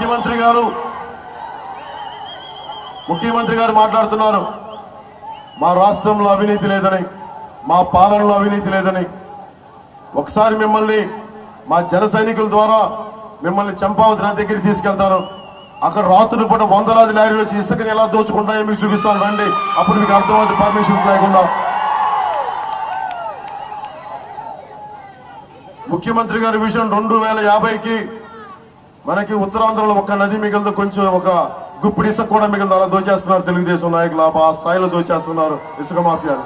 ముఖ్యమంత్రి గారు ముఖ్యమంత్రి గారు మాట్లాడుతున్నారు మా రాష్ట్రంలో అవినీతి లేదని మా పాలనలో అవినీతి లేదని ఒకసారి మిమ్మల్ని మా జన సైనికుల ద్వారా మిమ్మల్ని చంపావతి నది దగ్గరికి తీసుకెళ్తాను అక్కడ రాత్రులు పూట వందలాది లారీలు వచ్చి ఇసుకని ఎలా దోచుకుంటాయో మీకు చూపిస్తాను రండి అప్పుడు మీకు అర్థమవుతుంది పర్మిషన్స్ లేకుండా ముఖ్యమంత్రి గారి విషయం రెండు వేల యాభైకి మనకి ఉత్తరాంధ్రలో ఒక నది మిగిలింది కొంచెం ఒక గుప్పిడి ఇసుక కూడా మిగిలింది అలా దోచేస్తున్నారు తెలుగుదేశం నాయకులు ఆ ఆ స్థాయిలో దోచేస్తున్నారు ఇసుక మాఫియాలు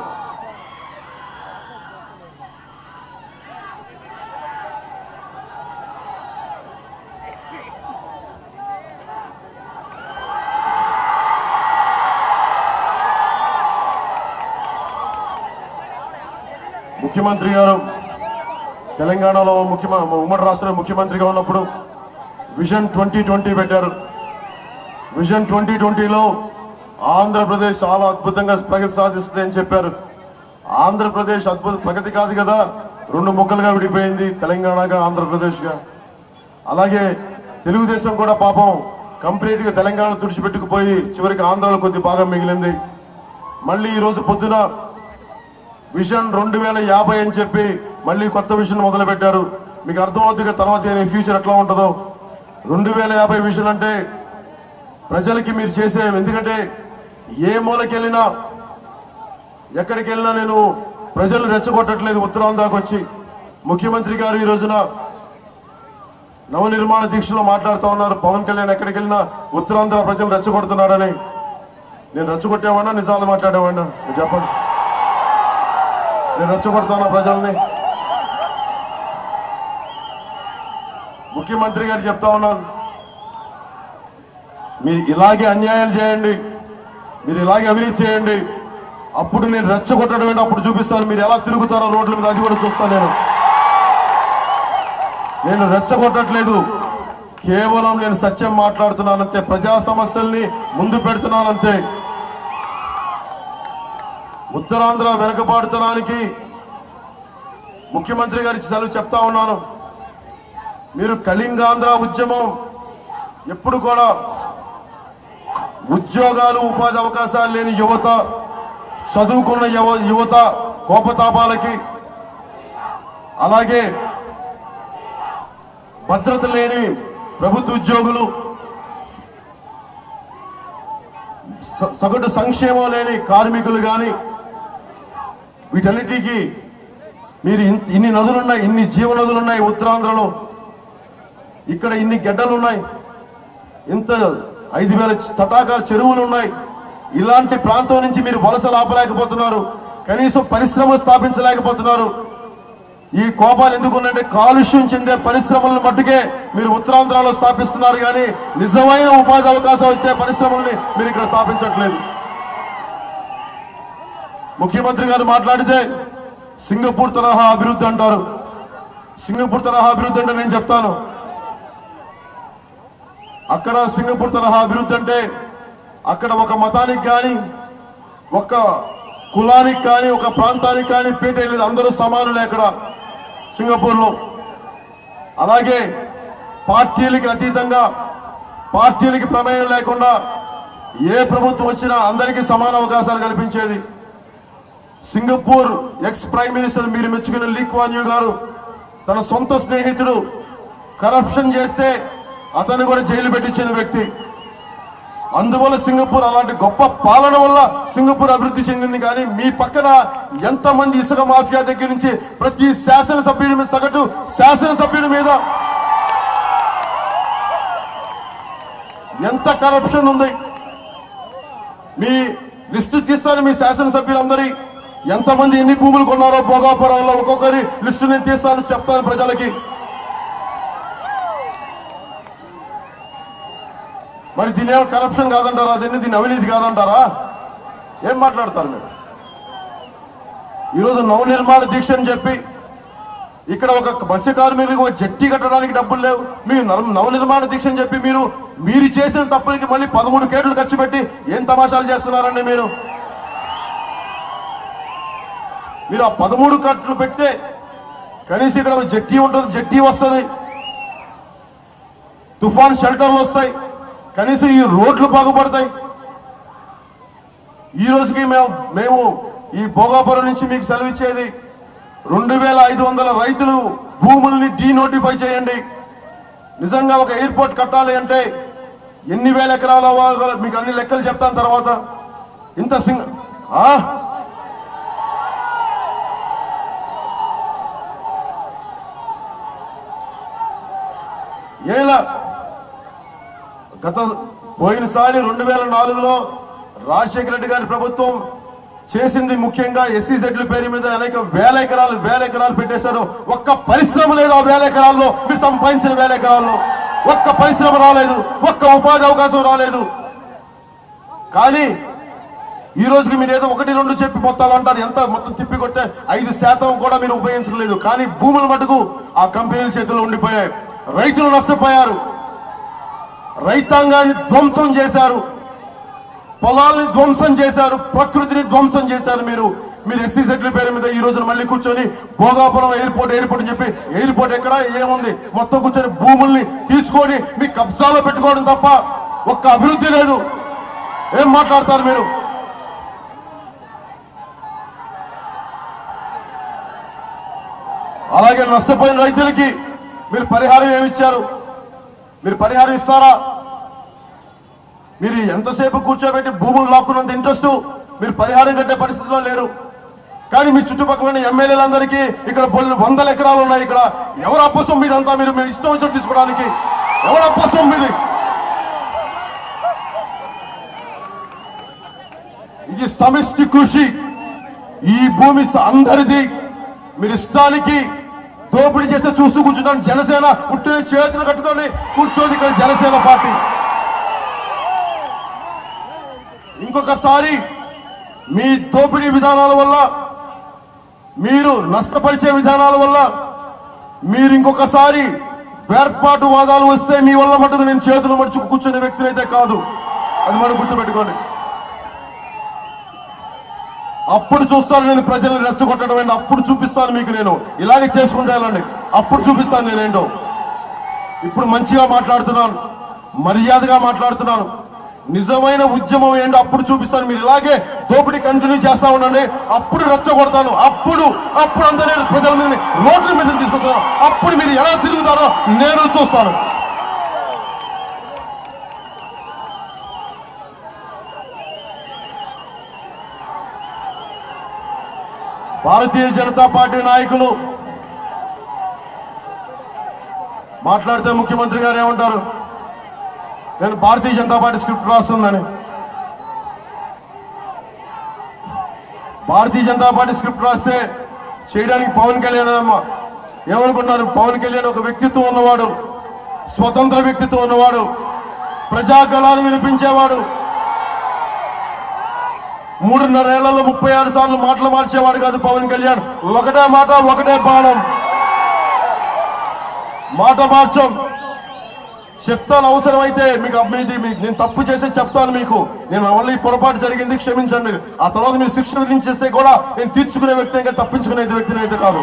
ముఖ్యమంత్రి గారు తెలంగాణలో ముఖ్యమ ఉమ్మడి రాష్ట్రంలో ముఖ్యమంత్రిగా ఉన్నప్పుడు విజన్ ట్వంటీ ట్వంటీ పెట్టారు విజన్ ట్వంటీ ట్వంటీలో ఆంధ్రప్రదేశ్ చాలా అద్భుతంగా ప్రగతి సాధిస్తుంది అని చెప్పారు ఆంధ్రప్రదేశ్ అద్భుత ప్రగతి కాదు కదా రెండు ముక్కలుగా విడిపోయింది తెలంగాణగా ఆంధ్రప్రదేశ్గా అలాగే తెలుగుదేశం కూడా పాపం కంప్లీట్ గా తెలంగాణ తుడిచిపెట్టుకుపోయి చివరికి ఆంధ్రాలో కొద్ది భాగం మిగిలింది మళ్ళీ ఈ రోజు పొద్దున విజన్ రెండు వేల యాభై అని చెప్పి మళ్ళీ కొత్త విజన్ మొదలు పెట్టారు మీకు అర్థమవుతుంది కదా తర్వాత ఏమి ఫ్యూచర్ ఎట్లా ఉంటుందో రెండు వేల యాభై విజన్ అంటే ప్రజలకి మీరు చేసే ఎందుకంటే ఏ మూలకెళ్ళినా ఎక్కడికి వెళ్ళినా నేను ప్రజలు రెచ్చగొట్టట్లేదు ఉత్తరాంధ్రకు వచ్చి ముఖ్యమంత్రి గారు ఈ రోజున నవనిర్మాణ దీక్షలో మాట్లాడుతూ ఉన్నారు పవన్ కళ్యాణ్ ఎక్కడికి వెళ్ళినా ఉత్తరాంధ్ర ప్రజలు రెచ్చగొడుతున్నాడని నేను రెచ్చగొట్టేవాడినా నిజాలు మాట్లాడేవాడినా మీరు చెప్పండి నేను రెచ్చగొడతానా ప్రజల్ని ముఖ్యమంత్రి గారు చెప్తా ఉన్నారు మీరు ఇలాగే అన్యాయాలు చేయండి మీరు ఇలాగే అవినీతి చేయండి అప్పుడు నేను రెచ్చగొట్టడం ఏంటి అప్పుడు చూపిస్తాను మీరు ఎలా తిరుగుతారో రోడ్ల మీద అది కూడా చూస్తాను నేను నేను రెచ్చగొట్టట్లేదు కేవలం నేను సత్యం మాట్లాడుతున్నానంతే ప్రజా సమస్యల్ని ముందు పెడుతున్నానంతే ఉత్తరాంధ్ర వెనుకబాటుతనానికి ముఖ్యమంత్రి గారికి సెలవు చెప్తా ఉన్నాను మీరు కళింగాంధ్ర ఉద్యమం ఎప్పుడు కూడా ఉద్యోగాలు ఉపాధి అవకాశాలు లేని యువత చదువుకున్న యువ యువత కోపతాపాలకి అలాగే భద్రత లేని ప్రభుత్వ ఉద్యోగులు స- సగటు సంక్షేమం లేని కార్మికులు కానీ వీటన్నిటికీ మీరు ఇన్- ఇన్ని నదులున్నాయి ఇన్ని జీవనదులున్నాయి ఉత్తరాంధ్రలో ఇక్కడ ఇన్ని గడ్డలు ఉన్నాయి ఇంత ఐదు వేల తటాకాల చెరువులు ఉన్నాయి ఇలాంటి ప్రాంతం నుంచి మీరు వలసలు ఆపలేకపోతున్నారు కనీసం పరిశ్రమలు స్థాపించలేకపోతున్నారు ఈ కోపాలు ఎందుకు ఉన్నాయంటే కాలుష్యం చెందే పరిశ్రమలను మట్టుకే మీరు ఉత్తరాంధ్రలో స్థాపిస్తున్నారు కానీ నిజమైన ఉపాధి అవకాశం వచ్చే పరిశ్రమల్ని మీరు ఇక్కడ స్థాపించట్లేదు ముఖ్యమంత్రి గారు మాట్లాడితే సింగపూర్ తరహా అభివృద్ధి అంటారు సింగపూర్ తరహా అభివృద్ధి అంటే నేను చెప్తాను అక్కడ సింగపూర్ తరహా అభివృద్ధి అంటే అక్కడ ఒక మతానికి కానీ ఒక కులానికి కానీ ఒక ప్రాంతానికి కానీ పీట లేదు అందరూ సమానులే అక్కడ సింగపూర్లో అలాగే పార్టీలకి అతీతంగా పార్టీలకి ప్రమేయం లేకుండా ఏ ప్రభుత్వం వచ్చినా అందరికీ సమాన అవకాశాలు కల్పించేది సింగపూర్ ఎక్స్ ప్రైమ్ మినిస్టర్ మీరు మెచ్చుకున్న లీక్ వాన్ యూ గారు తన సొంత స్నేహితుడు కరప్షన్ చేస్తే అతను కూడా జైలు పెట్టించిన వ్యక్తి అందువల్ల సింగపూర్ అలాంటి గొప్ప పాలన వల్ల సింగపూర్ అభివృద్ధి చెందింది కానీ మీ పక్కన ఎంతమంది ఇసుక మాఫియా దగ్గర నుంచి ప్రతి శాసనసభ్యుడి మీద సగటు శాసనసభ్యుడి మీద ఎంత కరప్షన్ ఉంది మీ లిస్టు తీస్తాను మీ శాసనసభ్యులందరి ఎంతమంది ఎన్ని భూములు కొన్నారో భోగాపురంలో ఒక్కొక్కరి లిస్టు నేను తీస్తాను చెప్తాను ప్రజలకి మరి దీని ఏమో కరప్షన్ కాదంటారా దీన్ని దీని అవినీతి కాదంటారా ఏం మాట్లాడతారు మీరు ఈరోజు నవనిర్మాణ దీక్ష అని చెప్పి ఇక్కడ ఒక మత్స్య కార్మికులకు ఒక జట్టి కట్టడానికి డబ్బులు లేవు మీరు నవ- నవనిర్మాణ దీక్ష అని చెప్పి మీరు మీరు చేసిన తప్పులకి మళ్ళీ పదమూడు కేట్లు ఖర్చు పెట్టి ఏం తమాషాలు చేస్తున్నారండి మీరు మీరు ఆ పదమూడు కట్లు పెడితే కనీసం ఇక్కడ ఒక జట్టి ఉంటుంది జట్టి వస్తుంది తుఫాన్ షెల్టర్లు వస్తాయి కనీసం ఈ రోడ్లు బాగుపడతాయి ఈ రోజుకి మేము మేము ఈ భోగాపురం నుంచి మీకు సెలవిచ్చేది రెండు వేల ఐదు వందల రైతులు భూముల్ని డీనోటిఫై చేయండి నిజంగా ఒక ఎయిర్పోర్ట్ కట్టాలి అంటే ఎన్ని వేల ఎకరాలు అవ్వాలి మీకు అన్ని లెక్కలు చెప్తాను తర్వాత ఇంత సింగ ఆ? ఏలా గత పోయినసారి రెండు వేల నాలుగులో రాజశేఖర రెడ్డి గారి ప్రభుత్వం చేసింది ముఖ్యంగా ఎస్సీ జెడ్ల పేరు మీద అనేక వేల ఎకరాలు వేల ఎకరాలు పెట్టేశారు ఒక్క పరిశ్రమ లేదు ఆ వేల ఎకరాల్లో మీరు సంపాదించిన వేల ఎకరాల్లో ఒక్క పరిశ్రమ రాలేదు ఒక్క ఉపాధి అవకాశం రాలేదు కానీ ఈ రోజుకి మీరు ఏదో ఒకటి రెండు చెప్పి మొత్తాలు అంటారు ఎంత మొత్తం తిప్పి కొడితే ఐదు శాతం కూడా మీరు ఉపయోగించలేదు కానీ భూముల మటుకు ఆ కంపెనీల చేతుల్లో ఉండిపోయాయి రైతులు నష్టపోయారు రైతాంగాన్ని ధ్వంసం చేశారు పొలాల్ని ధ్వంసం చేశారు ప్రకృతిని ధ్వంసం చేశారు మీరు మీరు ఎస్సీ సెట్ల పేరు మీద ఈ రోజున మళ్ళీ కూర్చొని భోగాపురం ఎయిర్పోర్ట్ ఎయిర్పోర్ట్ అని చెప్పి ఎయిర్పోర్ట్ ఎక్కడ ఏముంది మొత్తం కూర్చొని భూముల్ని తీసుకొని మీ కబ్జాలో పెట్టుకోవడం తప్ప ఒక్క అభివృద్ధి లేదు ఏం మాట్లాడతారు మీరు అలాగే నష్టపోయిన రైతులకి మీరు పరిహారం ఏమిచ్చారు మీరు పరిహారం ఇస్తారా మీరు ఎంతసేపు కూర్చోబెట్టి భూములు లాక్కున్నంత ఇంట్రెస్ట్ మీరు పరిహారం కట్టే పరిస్థితిలో లేరు కానీ మీ చుట్టుపక్కల ఉన్న ఎమ్మెల్యేలందరికీ ఇక్కడ బొల్లు వందల ఎకరాలు ఉన్నాయి ఇక్కడ ఎవరు అప్పసం మీద అంతా మీరు మీరు ఇష్టం వచ్చినట్టు తీసుకోవడానికి ఎవరు అప్పసం మీది ఇది సమిష్టి కృషి ఈ భూమి స- అందరిది మీరు ఇష్టానికి దోపిడీ చేస్తే చూస్తూ కూర్చుంటాను జనసేన పుట్టిన చేతులు కట్టుకొని కూర్చోది ఇక్కడ జనసేన పార్టీ ఇంకొకసారి మీ దోపిడీ విధానాల వల్ల మీరు నష్టపరిచే విధానాల వల్ల మీరు ఇంకొకసారి వేర్పాటు వాదాలు వస్తే మీ వల్ల మటుకు నేను చేతులు మడుచుకు కూర్చునే వ్యక్తిని అయితే కాదు అది మనం గుర్తుపెట్టుకోండి అప్పుడు చూస్తాను నేను ప్రజల్ని రెచ్చగొట్టడం ఏంటి అప్పుడు చూపిస్తాను మీకు నేను ఇలాగే చేసుకుంటా వెళ్ళండి అప్పుడు చూపిస్తాను నేనేంటో ఇప్పుడు మంచిగా మాట్లాడుతున్నాను మర్యాదగా మాట్లాడుతున్నాను నిజమైన ఉద్యమం ఏంటో అప్పుడు చూపిస్తాను మీరు ఇలాగే దోపిడీ కంటిన్యూ చేస్తా ఉండండి అప్పుడు రెచ్చగొడతాను అప్పుడు అప్పుడు అంతా నేను ప్రజల మీద రోడ్ల మీద తీసుకొస్తాను అప్పుడు మీరు ఎలా తిరుగుతారో నేను చూస్తాను భారతీయ జనతా పార్టీ నాయకులు మాట్లాడితే ముఖ్యమంత్రి గారు ఏమంటారు నేను భారతీయ జనతా పార్టీ స్క్రిప్ట్ రాస్తుందని భారతీయ జనతా పార్టీ స్క్రిప్ట్ రాస్తే చేయడానికి పవన్ కళ్యాణ్ అమ్మ ఏమనుకున్నారు పవన్ కళ్యాణ్ ఒక వ్యక్తిత్వం ఉన్నవాడు స్వతంత్ర వ్యక్తిత్వం ఉన్నవాడు ప్రజాగళాలు వినిపించేవాడు మూడున్నరేళ్లలో ముప్పై ఆరు సార్లు మాటలు మార్చేవాడు కాదు పవన్ కళ్యాణ్ ఒకటే మాట ఒకటే బాణం మాట మార్చం చెప్తాను అవసరమైతే మీకు మీది మీకు నేను తప్పు చేస్తే చెప్తాను మీకు నేను నా వల్ల ఈ పొరపాటు జరిగింది క్షమించండి ఆ తర్వాత మీరు శిక్ష విధించేస్తే కూడా నేను తీర్చుకునే వ్యక్తి ఇంకా తప్పించుకునే వ్యక్తిని అయితే కాదు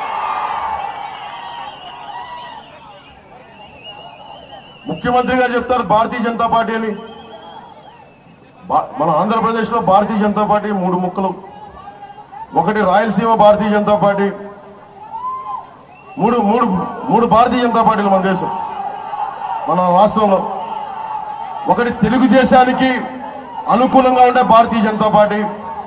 ముఖ్యమంత్రి గారు చెప్తారు భారతీయ జనతా పార్టీ అని బా- మన ఆంధ్రప్రదేశ్లో భారతీయ జనతా పార్టీ మూడు ముక్కలు ఒకటి రాయలసీమ భారతీయ జనతా పార్టీ మూడు మూడు మూడు భారతీయ జనతా పార్టీలు మన దేశం మన రాష్ట్రంలో ఒకటి తెలుగుదేశానికి అనుకూలంగా ఉండే భారతీయ జనతా పార్టీ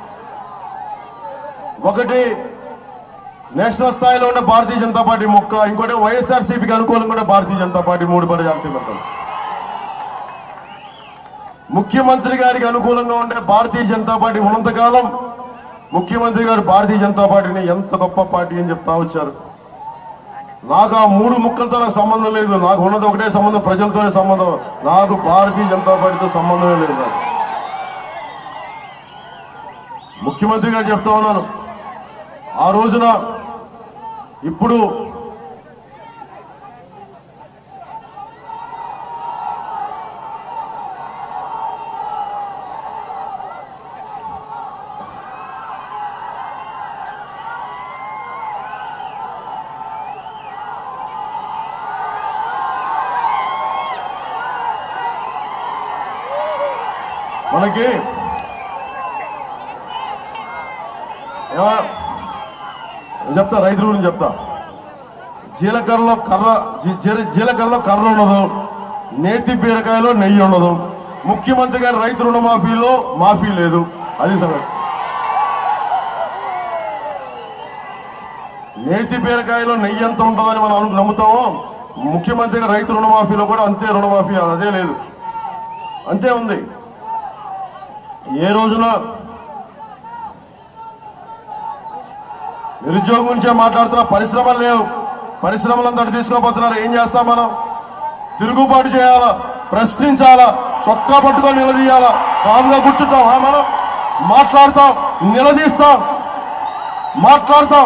ఒకటి నేషనల్ స్థాయిలో ఉండే భారతీయ జనతా పార్టీ ముక్క ఇంకోటి వైఎస్ఆర్సీపీకి అనుకూలంగా ఉండే భారతీయ జనతా పార్టీ మూడు పడి జాతీయ మొత్తం ముఖ్యమంత్రి గారికి అనుకూలంగా ఉండే భారతీయ జనతా పార్టీ ఉన్నంతకాలం ముఖ్యమంత్రి గారు భారతీయ జనతా పార్టీని ఎంత గొప్ప పార్టీ అని చెప్తా వచ్చారు నాకు ఆ మూడు ముక్కలతో నాకు సంబంధం లేదు నాకు ఉన్నది ఒకటే సంబంధం ప్రజలతోనే సంబంధం నాకు భారతీయ జనతా పార్టీతో సంబంధమే లేదు నాకు ముఖ్యమంత్రి గారు చెప్తా ఉన్నాను ఆ రోజున ఇప్పుడు మనకి ఏమా నేను చెప్తా రైతుల గురించి చెప్తా జీలకర్రలో కర్ర జీ- జీల- జీలకర్రలో కర్ర ఉండదు నేతి బీరకాయలో నెయ్యి ఉండదు ముఖ్యమంత్రి గారి రైతు రుణమాఫీలో మాఫీ లేదు అది సంగతి నేతి బీరకాయలో నెయ్యి ఎంత ఉంటుందని మనం అను నమ్ముతామో ముఖ్యమంత్రి గారి రైతు రుణమాఫీలో కూడా అంతే రుణమాఫీ అదే లేదు అంతే ఉంది ఏ రోజున నిరుద్యోగం గురించే మాట్లాడుతున్నా పరిశ్రమలు లేవు పరిశ్రమలంతటి తీసుకోబోతున్నారు ఏం చేస్తాం మనం తిరుగుబాటు చేయాలా ప్రశ్నించాలా చొక్కా పట్టుకొని నిలదీయాలా కామ్గా కూర్చుంటాం ఆ మనం మాట్లాడతాం నిలదీస్తాం మాట్లాడతాం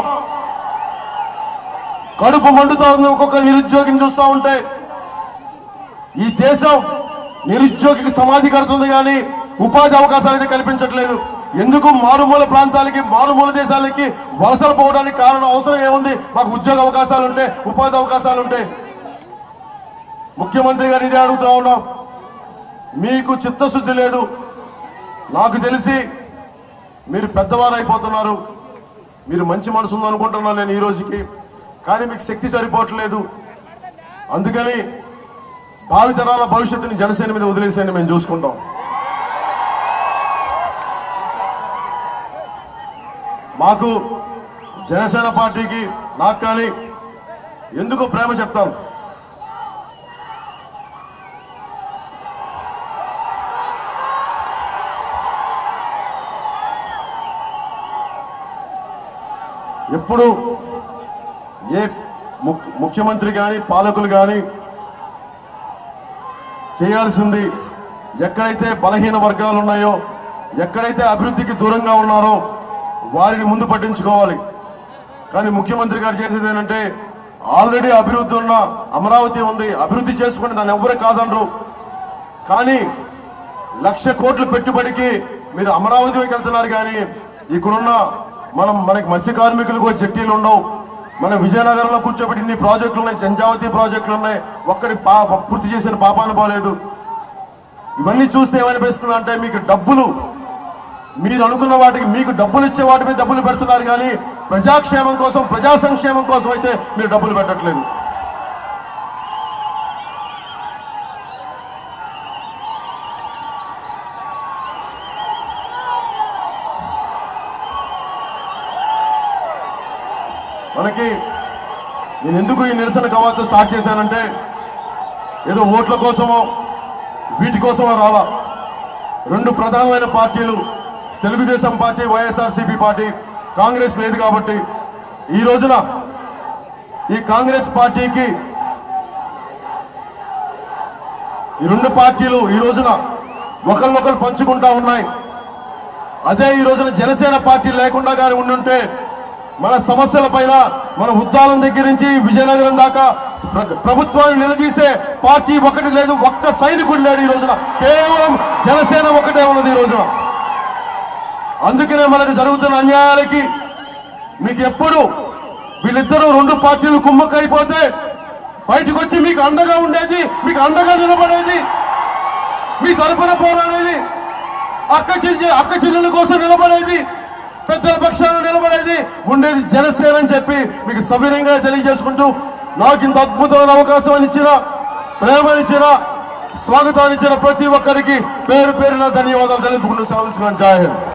కడుపు మండుతా ఉంది ఒక్కొక్క నిరుద్యోగిని చూస్తూ ఉంటే ఈ దేశం నిరుద్యోగికి సమాధి కడుతుంది కానీ ఉపాధి అవకాశాలు అయితే కల్పించట్లేదు ఎందుకు మారుమూల ప్రాంతాలకి మారుమూల దేశాలకి వలసలు పోవడానికి కారణం అవసరం ఏముంది మాకు ఉద్యోగ అవకాశాలు ఉంటే ఉపాధి అవకాశాలు ఉంటాయి ముఖ్యమంత్రి గారు ఇదే అడుగుతా ఉన్నాం మీకు చిత్తశుద్ధి లేదు నాకు తెలిసి మీరు పెద్దవారు అయిపోతున్నారు మీరు మంచి మనసు ఉందనుకుంటున్నాను నేను ఈ రోజుకి కానీ మీకు శక్తి సరిపోవట్లేదు అందుకని భావితరాల భవిష్యత్తుని జనసేన మీద వదిలేసేయండి మేము చూసుకుంటాం మాకు జనసేన పార్టీకి నాకు కానీ ఎందుకు ప్రేమ చెప్తాను ఎప్పుడు ఏ ముఖ్య- ముఖ్యమంత్రి కానీ పాలకులు కానీ చేయాల్సింది ఎక్కడైతే బలహీన వర్గాలు ఉన్నాయో ఎక్కడైతే అభివృద్ధికి దూరంగా ఉన్నారో వారిని ముందు పట్టించుకోవాలి కానీ ముఖ్యమంత్రి గారు చేసేది ఏంటంటే ఆల్రెడీ అభివృద్ధి ఉన్న అమరావతి ఉంది అభివృద్ధి చేసుకుని దాన్ని ఎవరే కాదనరు కానీ లక్ష కోట్ల పెట్టుబడికి మీరు అమరావతి వైపు వెళ్తున్నారు కానీ ఇక్కడున్న మనం మనకి మత్స్య కార్మికులకు జట్టీలు ఉండవు మన విజయనగరంలో కూర్చోబెట్టి ఇన్ని ప్రాజెక్టులు ఉన్నాయి జంజావతి ప్రాజెక్టులు ఉన్నాయి ఒక్కడి పా పూర్తి చేసిన పాపాను పోలేదు ఇవన్నీ చూస్తే ఏమనిపిస్తుంది అంటే మీకు డబ్బులు మీరు అనుకున్న వాటికి మీకు డబ్బులు ఇచ్చే వాటి మీద డబ్బులు పెడుతున్నారు కానీ ప్రజాక్షేమం కోసం ప్రజా సంక్షేమం కోసం అయితే మీరు డబ్బులు పెట్టట్లేదు మనకి నేను ఎందుకు ఈ నిరసన కవాతు స్టార్ట్ చేశానంటే ఏదో ఓట్ల కోసమో వీటి కోసమో రాలా రెండు ప్రధానమైన పార్టీలు Telugu Desam party YSRCP party Congress లేదు కాబట్టి ఈ రోజున ఈ కాంగ్రెస్ పార్టీకి ఈ రెండు పార్టీలు ఈ రోజున ఒకరినొకరు పంచుకుంటా ఉన్నాయి అదే ఈ రోజున జనసేన పార్టీ లేకుండా కానీ ఉండుంటే మన సమస్యల పైన మన ఉద్దానం దగ్గర నుంచి విజయనగరం దాకా ప్ర- ప్రభుత్వాన్ని నిలదీసే పార్టీ ఒకటి లేదు ఒక్క సైనికుడు లేడు ఈ రోజున కేవలం జనసేన ఒకటే ఉన్నది ఈ రోజున అందుకనే మనకు జరుగుతున్న అన్యాయాలకి మీకు ఎప్పుడు వీళ్ళిద్దరూ రెండు పార్టీలు కుమ్మక్కైపోతే బయటకు వచ్చి మీకు అండగా ఉండేది మీకు అండగా నిలబడేది మీ తరపున పోరాడేది అక్క చెల్లి అక్క చెల్లెల కోసం నిలబడేది పెద్దల పక్షాన నిలబడేది ఉండేది జనసేన అని చెప్పి మీకు సవినయంగా తెలియజేసుకుంటూ నాకు ఇంత అద్భుతమైన అవకాశం ఇచ్చిన ప్రేమనిచ్చిన స్వాగతాన్నిచ్చిన ప్రతి ఒక్కరికి పేరు పేరున ధన్యవాదాలు తెలుపుకుంటూ సెలవుచ్చున్నాను జాహింద్